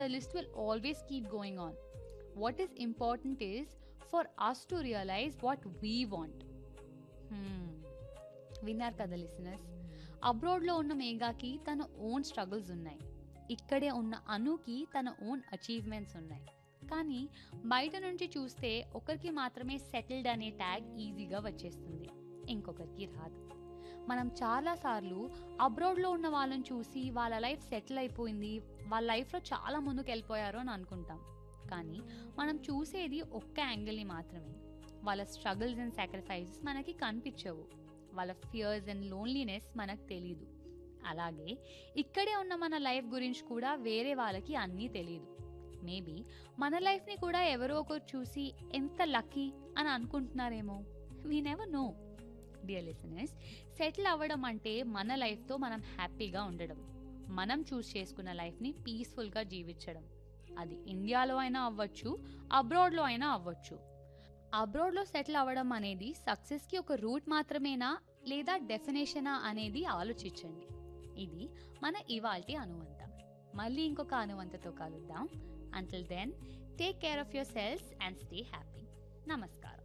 the list will always keep going on. What is important is for us to realize what we want. Hmm. విన్నారు కదా listeners అబ్రాడ్లో ఉన్న మేఘాకి తన own struggles ఉన్నాయి ఇక్కడే ఉన్న అనుకి తన ఓన్ అచీవ్మెంట్స్ ఉన్నాయి కానీ బయట నుంచి చూస్తే ఒకరికి మాత్రమే సెటిల్డ్ అనే ట్యాగ్ ఈజీగా వచ్చేస్తుంది ఇంకొకరికి రాదు మనం చాలాసార్లు అబ్రాడ్లో ఉన్న వాళ్ళని చూసి వాళ్ళ లైఫ్ సెటిల్ అయిపోయింది వాళ్ళ లైఫ్లో చాలా ముందుకు వెళ్ళిపోయారు అని అనుకుంటాం కానీ మనం చూసేది ఒక్క యాంగిల్ని మాత్రమే వాళ్ళ స్ట్రగుల్స్ అండ్ సాక్రిఫైసెస్ మనకి కనిపించవు వాళ్ళ ఫియర్స్ అండ్ లోన్లీనెస్ మనకు తెలియదు అలాగే ఇక్కడే ఉన్న మన లైఫ్ గురించి కూడా వేరే వాళ్ళకి అన్నీ తెలియదు మేబీ మన లైఫ్ని కూడా ఎవరో ఒకరు చూసి ఎంత లక్కీ అని అనుకుంటున్నారేమో we never know dear listeners settle అవ్వడం అంటే మన లైఫ్తో మనం హ్యాపీగా ఉండడం మనం చూస్ చేసుకున్న లైఫ్ని పీస్ఫుల్గా జీవించడం అది ఇండియాలో అయినా అవ్వచ్చు అబ్రాడ్లో అయినా అవ్వచ్చు అబ్రాడ్లో సెటిల్ అవ్వడం అనేది సక్సెస్కి ఒక రూట్ మాత్రమేనా లేదా డెఫినేషనా అనేది ఆలోచించండి ఇది మన ఇవాల్టి అనువంతం మళ్ళీ ఇంకొక అనువంతతో కలుద్దాం until then take care of your selves and stay happy నమస్కారం